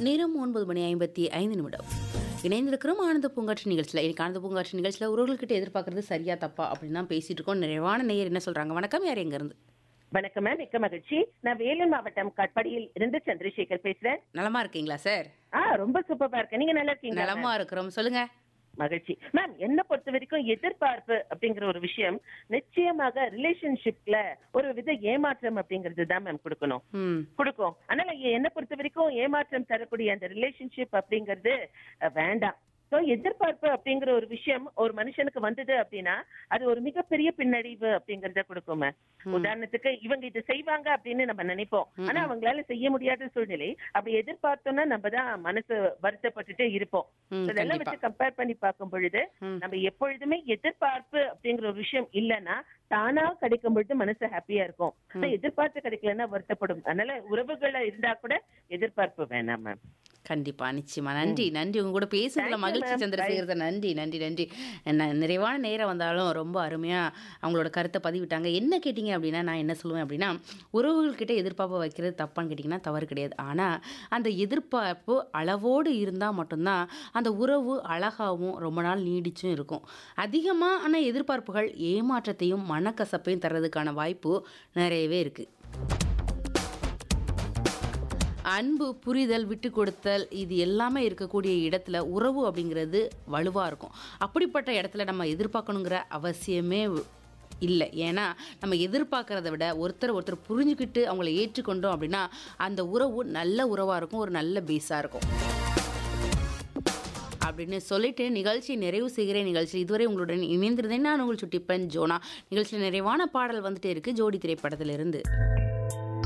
நேரம் ஒன்பது மணி ஐம்பத்தி ஐந்து நிமிடம் இணைந்திருக்கிறோம் ஆனந்த பூங்காற்று நிகழ்ச்சியில் இன்னைக்கு ஆனந்த பூங்காற்று நிகழ்ச்சியில் உறவுகள்கிட்ட எதிர்பார்க்கறது சரியா தப்பா அப்படின்னு தான் பேசிட்டு இருக்கோம் நிறைவான நேயர் என்ன சொல்றாங்க வணக்கம் யார் எங்க இருந்து வணக்கம் மேம் மிக்க மகிழ்ச்சி நான் வேலூர் மாவட்டம் கட்படியில் இருந்து சந்திரசேகர் பேசுறேன் நலமா இருக்கீங்களா சார் ஆ ரொம்ப சூப்பரா இருக்கேன் நீங்க நல்லா இருக்கீங்களா நலமா இருக்கிறோம் சொல்லுங்க மகிழ்ச்சி மேம் என்ன பொறுத்த வரைக்கும் எதிர்பார்ப்பு அப்படிங்கிற ஒரு விஷயம் நிச்சயமாக ரிலேஷன்ஷிப்ல ஒரு வித ஏமாற்றம் அப்படிங்கிறது தான் மேம் கொடுக்கணும் ம் கொடுக்கும் அதனால என்ன பொறுத்த வரைக்கும் ஏமாற்றம் தரக்கூடிய அந்த ரிலேஷன்ஷிப் அப்படிங்கிறது அஹ், வேண்டாம் சோ எதிர்பார்ப்பு அப்படிங்கிற ஒரு விஷயம் ஒரு மனுஷனுக்கு வந்தது அப்படின்னா அது ஒரு மிகப்பெரிய பின்னடைவு அப்படிங்கறத கொடுக்கும் ma'am. உதாரணத்துக்கு இவங்க இது செய்வாங்க அப்படின்னு நம்ம நினைப்போம் ஆனா அவங்களால செய்ய முடியாத சூழ்நிலை அப்படி எதிர்பார்த்தோம்னா நம்ம தான் மனசு வருத்தப்பட்டுட்டே இருப்போம் ம், So இதெல்லாம் கண்டிப்பா. வச்சு கம்பேர் பண்ணி பார்க்கும் பொழுது ம். நம்ம எப்பொழுதுமே எதிர்பார்ப்பு அப்படிங்கிற ஒரு விஷயம் இல்லைன்னா தானா கிடைக்கும் பொழுது மனசு ஹாப்பியா இருக்கும் ஆனா எதிர்பார்த்து கிடைக்கலன்னா வருத்தப்படும் அதனால உறவுகள்ல இருந்தா கூட எதிர்பார்ப்பு வேணாம் மேம் கண்டிப்பா நிச்சயமா நன்றி நன்றி உங்க கூட பேசுறதுல Thank you, மகிழ்ச்சி ma'am. சந்திரசேகர் நன்றி நன்றி நன்றி ந- நிறைவான நேரம் வந்தாலும் ரொம்ப அருமையா அவங்களோட கருத்தை பதிவிட்டாங்க என்ன கேட்டிங்க அப்படின்னா நான் என்ன சொல்லுவேன் அப்படின்னா உறவுகள்கிட்ட எதிர்பார்ப்பு வைக்கிறது தப்பான்னு கேட்டிங்கன்னா தவறு கிடையாது ஆனா அந்த எதிர்பார்ப்பு அளவோடு இருந்தால் மட்டும்தான் அந்த உறவு அழகாகவும் ரொம்ப நாள் நீடிச்சும் இருக்கும் அதிகமான எதிர்பார்ப்புகள் ஏமாற்றத்தையும் மனக்கசப்பையும் தர்றதுக்கான வாய்ப்பு நிறையவே இருக்குது அன்பு புரிதல் விட்டு கொடுத்தல் இது எல்லாமே இருக்கக்கூடிய இடத்துல உறவு அப்படிங்கிறது வலுவாக இருக்கும் அப்படிப்பட்ட இடத்துல நம்ம எதிர்பார்க்கணுங்கிற அவசியமே இல்லை ஏன்னா நம்ம எதிர்பார்க்கறத விட ஒருத்தர் ஒருத்தர் புரிஞ்சுக்கிட்டு அவங்கள ஏற்றுக்கொண்டோம் அப்படின்னா அந்த உறவு நல்ல உறவாக இருக்கும் ஒரு நல்ல பேஸாக இருக்கும் அப்படின்னு சொல்லிட்டு நிகழ்ச்சி நிறைவு செய்கிற நிகழ்ச்சி இதுவரை உங்களுடன் இணைந்திருந்தேன் நான் உங்கள் சுட்டிப்பன் ஜோனா நிகழ்ச்சியில் நிறைவான பாடல் வந்துட்டே இருக்கு ஜோடி திரைப்படத்திலிருந்து